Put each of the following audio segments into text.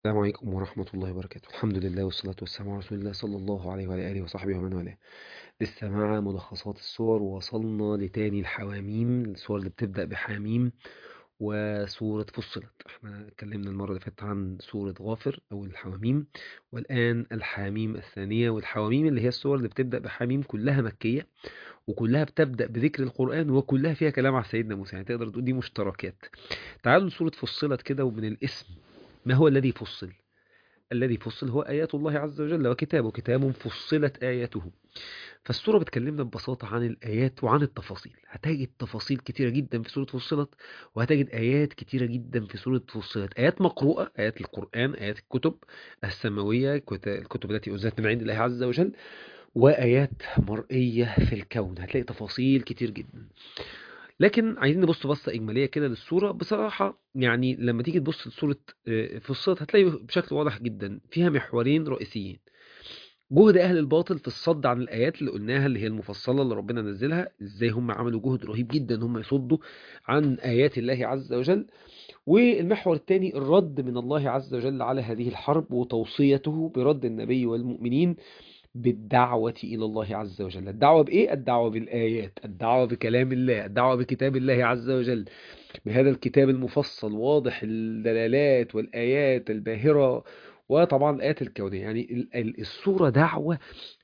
السلام عليكم ورحمة الله وبركاته الحمد لله والصلاة والسلام على رسول الله صلى الله عليه وعلى آله وصحبه ومن والاه لسه مع ملخصات السور ووصلنا لتاني الحواميم السور اللي بتبدأ بحاميم وسورة فصلت احنا اتكلمنا المرة اللي فاتت عن سورة غافر أو الحواميم والآن الحاميم الثانية والحواميم اللي هي السور اللي بتبدأ بحاميم كلها مكية وكلها بتبدأ بذكر القرآن وكلها فيها كلام على سيدنا موسى يعني تقدر تقول دي مشتركات تعالوا لسورة فصلت كده ومن الاسم ما هو الذي فصل الذي فصل هو آيات الله عز وجل وكتابه كتاب فصلت آياته فالسورة بتكلمنا ببساطة عن الآيات وعن التفاصيل هتجد تفاصيل كتيرة جدا في سورة فصلت وهتجد آيات كتيرة جدا في سورة فصلت آيات مقروءة آيات القرآن آيات الكتب السماوية كت- الكتب التي أنزلت من عند الله عز وجل وآيات مرئية في الكون هتلاقي تفاصيل كتير جدا لكن عايزين نبص بصة إجمالية كده للصورة بصراحة يعني لما تيجي تبص لصورة آه، فصلت هتلاقي بشكل واضح جدا فيها محورين رئيسيين جهد أهل الباطل في الصد عن الآيات اللي قلناها اللي هي المفصلة اللي ربنا نزلها إزاي هم عملوا جهد رهيب جدا إن هم يصدوا عن آيات الله عز وجل والمحور الثاني الرد من الله عز وجل على هذه الحرب وتوصيته برد النبي والمؤمنين بالدعوة إلى الله عز وجل الدعوة بإيه؟ الدعوة بالآيات الدعوة بكلام الله الدعوة بكتاب الله عز وجل بهذا الكتاب المفصل واضح الدلالات والآيات الباهرة وطبعا الآيات الكونية يعني ال- ال- السورة دعوة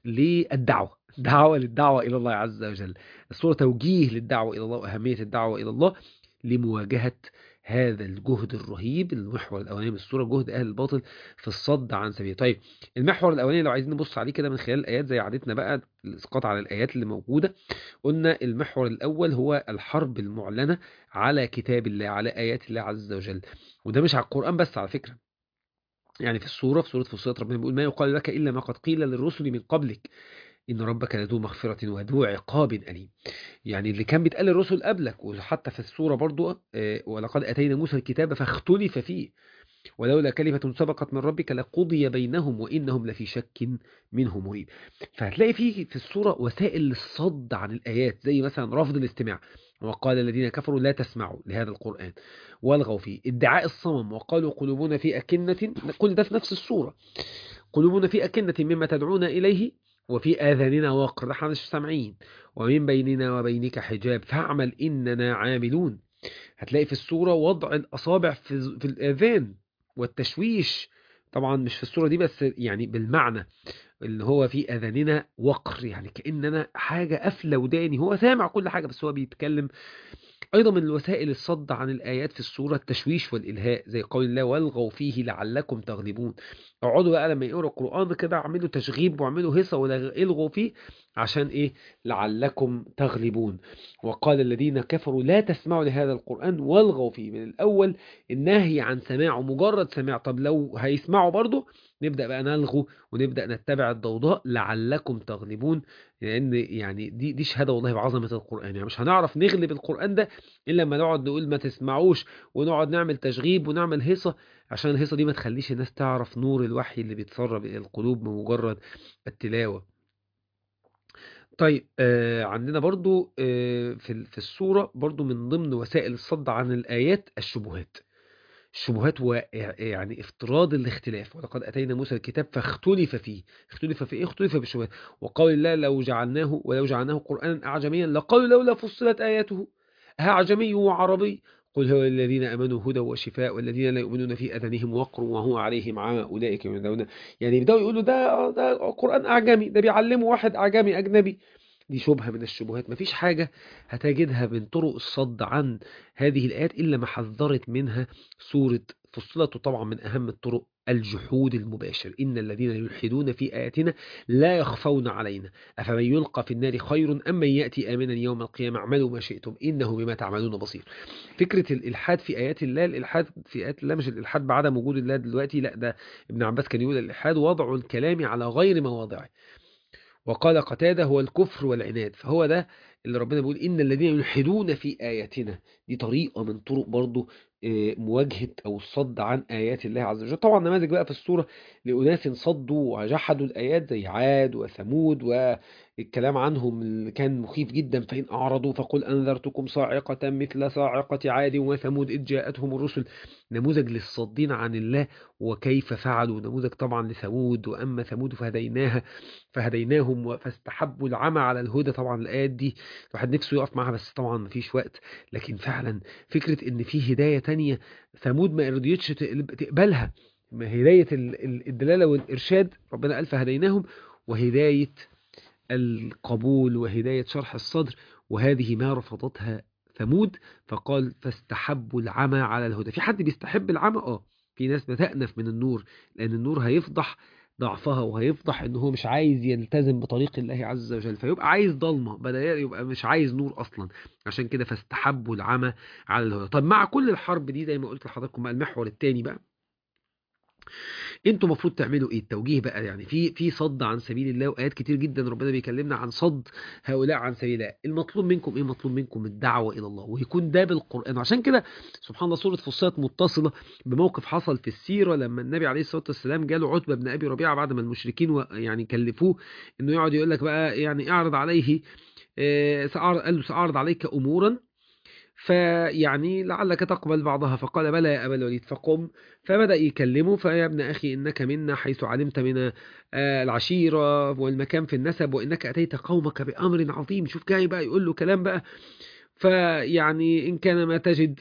للدعوة دعوة للدعوة إلى الله عز وجل السورة توجيه للدعوة إلى الله وأهمية الدعوة إلى الله لمواجهة هذا الجهد الرهيب المحور الأولاني من السورة جهد أهل الباطل في الصد عن سبيل طيب المحور الأولاني لو عايزين نبص عليه كده من خلال الآيات زي عادتنا بقى الإسقاط على الآيات اللي موجودة قلنا المحور الأول هو الحرب المعلنة على كتاب الله على آيات الله عز وجل وده مش على القرآن بس على فكرة يعني في السورة في سورة فصلت ربنا بيقول ما يقال لك إلا ما قد قيل للرسل من قبلك إن ربك لذو مغفرة وذو عقاب أليم يعني اللي كان بيتقال للرسل قبلك وحتى في السورة برضو آه، ولقد أتينا موسى الكتاب فاختلف فيه ولولا كلمة سبقت من ربك لقضي بينهم وإنهم لفي شك منه مريب فهتلاقي فيه في السورة وسائل للصد عن الآيات زي مثلا رفض الاستماع وقال الذين كفروا لا تسمعوا لهذا القرآن والغوا فيه ادعاء الصمم وقالوا قلوبنا في أكنة كل ده في نفس السورة قلوبنا في أكنة مما تدعونا إليه وفي آذاننا وقر نحن مش سامعين ومن بيننا وبينك حجاب فاعمل إننا عاملون هتلاقي في الصورة وضع الأصابع في, في الآذان والتشويش طبعا مش في الصورة دي بس يعني بالمعنى اللي هو في أذاننا وقر يعني كأننا حاجة قافلة وداني هو سامع كل حاجة بس هو بيتكلم أيضا من الوسائل الصد عن الآيات في السورة التشويش والإلهاء زي قول الله والغوا فيه لعلكم تغلبون اقعدوا بقى لما يقروا القرآن كده اعملوا تشغيب واعملوا هيصة والغوا فيه عشان إيه لعلكم تغلبون وقال الذين كفروا لا تسمعوا لهذا القرآن والغوا فيه من الأول النهي عن سماعه مجرد سماع طب لو هيسمعوا برضه نبدأ بقى نلغو ونبدأ نتبع الضوضاء لعلكم تغلبون لأن يعني دي دي شهادة والله بعظمة القرآن يعني مش هنعرف نغلب القرآن ده إلا لما نقعد نقول ما تسمعوش ونقعد نعمل تشغيب ونعمل هيصة عشان الهيصة دي ما تخليش الناس تعرف نور الوحي اللي بيتسرب إلى القلوب بمجرد التلاوة طيب آه عندنا برضو آه في ال- في السورة برضو من ضمن وسائل الصد عن الآيات الشبهات الشبهات هو يعني افتراض الاختلاف ولقد أتينا موسى الكتاب فاختلف فيه اختلف في ايه اختلف بالشبهات وقال الله لو جعلناه ولو جعلناه قرآنا أعجميا لقالوا لولا فصلت آياته أعجمي وعربي قل هو الذين آمنوا هدى وشفاء والذين لا يؤمنون في أذانهم وقر وهو عليهم عمى أولئك ينذرون يعني يبدأوا يقولوا ده ده قرآن أعجمي ده بيعلمه واحد أعجمي أجنبي دي شبهة من الشبهات مفيش حاجة هتجدها من طرق الصد عن هذه الآيات إلا ما حذرت منها سورة فصلت طبعا من أهم الطرق الجحود المباشر إن الذين يلحدون في آياتنا لا يخفون علينا أفمن يلقى في النار خير أم من يأتي آمنا يوم القيامة اعملوا ما شئتم إنه بما تعملون بصير فكرة الإلحاد في آيات الله الإلحاد في آيات الله مش الإلحاد بعدم وجود الله دلوقتي لا ده ابن عباس كان يقول الإلحاد وضع الكلام على غير مواضعه وقال قتادة هو الكفر والعناد فهو ده اللي ربنا بيقول إن الذين يلحدون في آياتنا دي طريقة من طرق برضو آه، مواجهة أو الصد عن آيات الله عز وجل طبعا نماذج بقى في السورة لأناس صدوا وجحدوا الآيات زي عاد وثمود الكلام عنهم اللي كان مخيف جدا فإن أعرضوا فقل أنذرتكم صاعقة مثل صاعقة عاد وثمود إذ جاءتهم الرسل نموذج للصادين عن الله وكيف فعلوا نموذج طبعا لثمود وأما ثمود فهديناها فهديناهم فاستحبوا العمى على الهدى طبعا الآيات دي الواحد نفسه يقف معاها بس طبعا مفيش وقت لكن فعلا فكرة إن في هداية تانية ثمود ما رضيتش تقبلها هداية الدلالة والإرشاد ربنا قال فهديناهم وهداية القبول وهداية شرح الصدر وهذه ما رفضتها ثمود فقال فاستحبوا العمى على الهدى في حد بيستحب العمى اه في ناس بتأنف من النور لأن النور هيفضح ضعفها وهيفضح ان هو مش عايز يلتزم بطريق الله عز وجل فيبقى عايز ضلمه بدل يبقى مش عايز نور اصلا عشان كده فاستحبوا العمى على الهدى طب مع كل الحرب دي زي ما قلت لحضراتكم المحور الثاني بقى انتوا المفروض تعملوا ايه التوجيه بقى يعني في في صد عن سبيل الله وايات كتير جدا ربنا بيكلمنا عن صد هؤلاء عن سبيل الله المطلوب منكم ايه مطلوب منكم الدعوه الى الله ويكون ده بالقران وعشان كده سبحان الله سوره فصلت متصله بموقف حصل في السيره لما النبي عليه الصلاه والسلام جاله عتبه بن ابي ربيعه بعد ما المشركين يعني كلفوه انه يقعد يقول لك بقى يعني اعرض عليه سأعرض قال له سأعرض عليك امورا فيعني لعلك تقبل بعضها فقال بلى يا أبا الوليد فقم فبدأ يكلمه فيا ابن أخي إنك منا حيث علمت من العشيرة والمكان في النسب وإنك أتيت قومك بأمر عظيم شوف جاي بقى يقول له كلام بقى فيعني إن كان ما تجد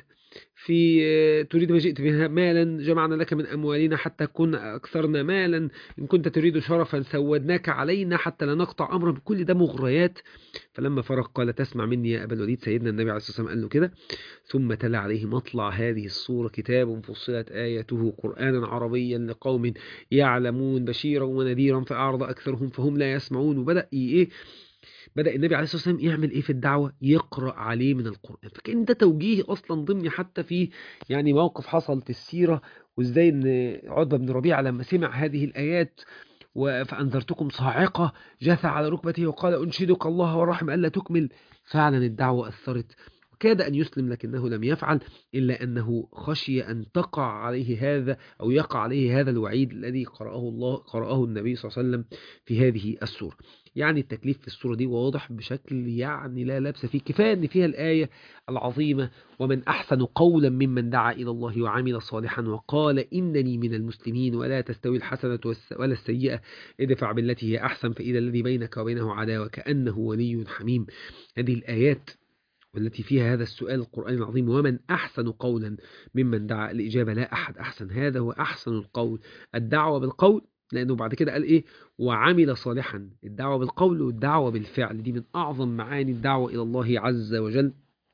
في تريد ما جئت بها مالا جمعنا لك من أموالنا حتى كن أكثرنا مالا إن كنت تريد شرفا سودناك علينا حتى لا نقطع أمرا بكل ده مغريات فلما فرق قال تسمع مني يا أبا الوليد سيدنا النبي عليه الصلاة والسلام قال له كده ثم تلا عليه مطلع هذه الصورة كتاب فصلت آياته قرآنا عربيا لقوم يعلمون بشيرا ونذيرا فأعرض أكثرهم فهم لا يسمعون وبدأ إيه بدأ النبي عليه الصلاة والسلام يعمل ايه في الدعوة يقرأ عليه من القرآن فكان ده توجيه اصلا ضمني حتى في يعني موقف حصل في السيرة وازاي ان عتبة بن ربيعة لما سمع هذه الآيات فأنذرتكم صاعقة جثى على ركبته وقال أنشدك الله والرحم ألا تكمل فعلا الدعوة أثرت كاد أن يسلم لكنه لم يفعل إلا أنه خشي أن تقع عليه هذا أو يقع عليه هذا الوعيد الذي قرأه الله قرأه النبي صلى الله عليه وسلم في هذه السورة يعني التكليف في السورة دي واضح بشكل يعني لا لبس فيه كفاية أن فيها الآية العظيمة ومن أحسن قولا ممن دعا إلى الله وعمل صالحا وقال إنني من المسلمين ولا تستوي الحسنة ولا السيئة ادفع بالتي هي أحسن فإذا الذي بينك وبينه عداوة كأنه ولي حميم هذه الآيات والتي فيها هذا السؤال القرآن العظيم ومن أحسن قولا ممن دعا الإجابة لا أحد أحسن هذا هو أحسن القول الدعوة بالقول لأنه بعد كده قال إيه وعمل صالحا الدعوة بالقول والدعوة بالفعل دي من أعظم معاني الدعوة إلى الله عز وجل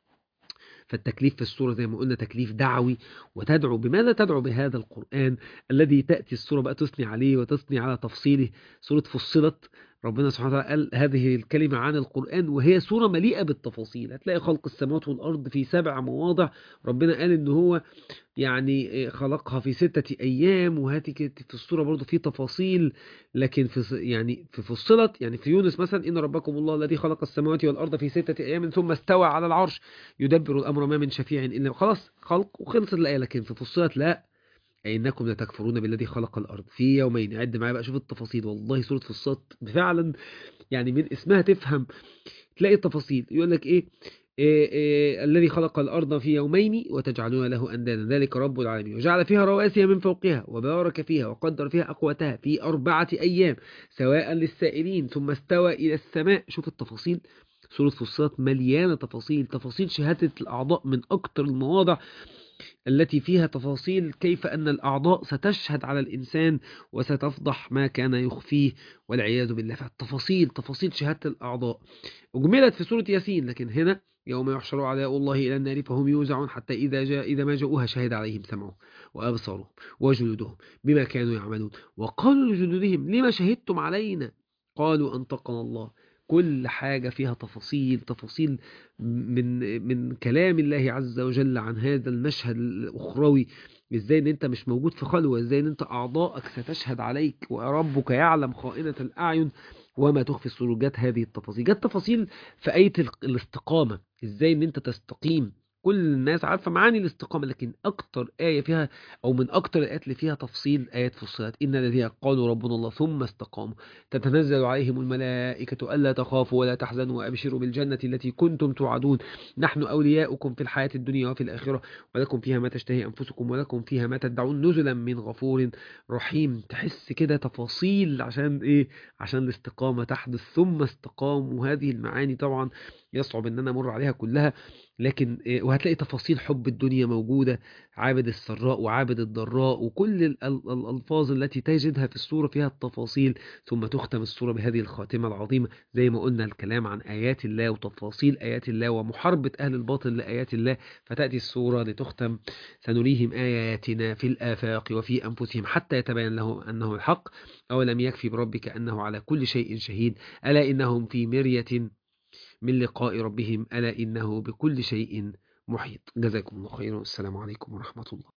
فالتكليف في السورة زي ما قلنا تكليف دعوي وتدعو بماذا تدعو بهذا القرآن الذي تأتي السورة بقى تثني عليه وتثني على تفصيله سورة فصلت ربنا سبحانه وتعالى قال هذه الكلمة عن القرآن وهي سورة مليئة بالتفاصيل هتلاقي خلق السماوات والأرض في سبع مواضع ربنا قال إن هو يعني خلقها في ستة أيام وهاتي في السورة برضو في تفاصيل لكن في يعني في فصلت يعني في يونس مثلا إن ربكم الله الذي خلق السماوات والأرض في ستة أيام ثم استوى على العرش يدبر الأمر ما من شفيع إلا خلاص خلق وخلصت الآية لكن في فصلت لا أي إنكم لتكفرون بالذي خلق الأرض في يومين عد معايا بقى شوف التفاصيل والله سورة فصلت فعلا يعني من اسمها تفهم تلاقي التفاصيل يقول لك إيه, إيه, إيه الذي خلق الأرض في يومين وتجعلون له أندادا ذلك رب العالمين وجعل فيها رواسي من فوقها وبارك فيها وقدر فيها أقواتها في أربعة أيام سواء للسائلين ثم استوى إلى السماء شوف التفاصيل سورة فصلت مليانة تفاصيل تفاصيل شهادة الأعضاء من أكتر المواضع التي فيها تفاصيل كيف أن الأعضاء ستشهد على الإنسان وستفضح ما كان يخفيه والعياذ بالله فالتفاصيل تفاصيل شهادة الأعضاء أجملت في سورة ياسين لكن هنا يوم يحشر أعداء الله إلى النار فهم يوزعون حتى إذا جاء إذا ما جاءوها شهد عليهم سمعهم وأبصارهم وجلودهم بما كانوا يعملون وقالوا لجلودهم لما شهدتم علينا قالوا أنطقنا الله كل حاجة فيها تفاصيل تفاصيل من من كلام الله عز وجل عن هذا المشهد الأخروي ازاي ان انت مش موجود في خلوة ازاي ان انت اعضائك ستشهد عليك وربك يعلم خائنة الاعين وما تخفي الصدور جت هذه التفاصيل جت تفاصيل في آية الاستقامة ازاي ان انت تستقيم كل الناس عارفة معاني الاستقامة لكن أكتر آية فيها أو من أكتر الآيات اللي فيها تفصيل آيات فصلت إن الذين قالوا ربنا الله ثم استقاموا تتنزل عليهم الملائكة ألا تخافوا ولا تحزنوا وأبشروا بالجنة التي كنتم توعدون نحن أولياؤكم في الحياة الدنيا وفي الآخرة ولكم فيها ما تشتهي أنفسكم ولكم فيها ما تدعون نزلا من غفور رحيم تحس كده تفاصيل عشان إيه عشان الاستقامة تحدث ثم استقاموا هذه المعاني طبعا يصعب ان انا امر عليها كلها لكن إيه، وهتلاقي تفاصيل حب الدنيا موجودة عابد السراء وعابد الضراء وكل ال- ال- الألفاظ التي تجدها في السورة فيها التفاصيل ثم تختم السورة بهذه الخاتمة العظيمة زي ما قلنا الكلام عن آيات الله وتفاصيل آيات الله ومحاربة أهل الباطل لآيات الله فتأتي السورة لتختم سنريهم آياتنا في الآفاق وفي أنفسهم حتى يتبين لهم أنه الحق أولم يكفي بربك أنه على كل شيء شهيد ألا إنهم في مرية من لقاء ربهم ألا إنه بكل شيء محيط جزاكم الله خيرا والسلام عليكم ورحمة الله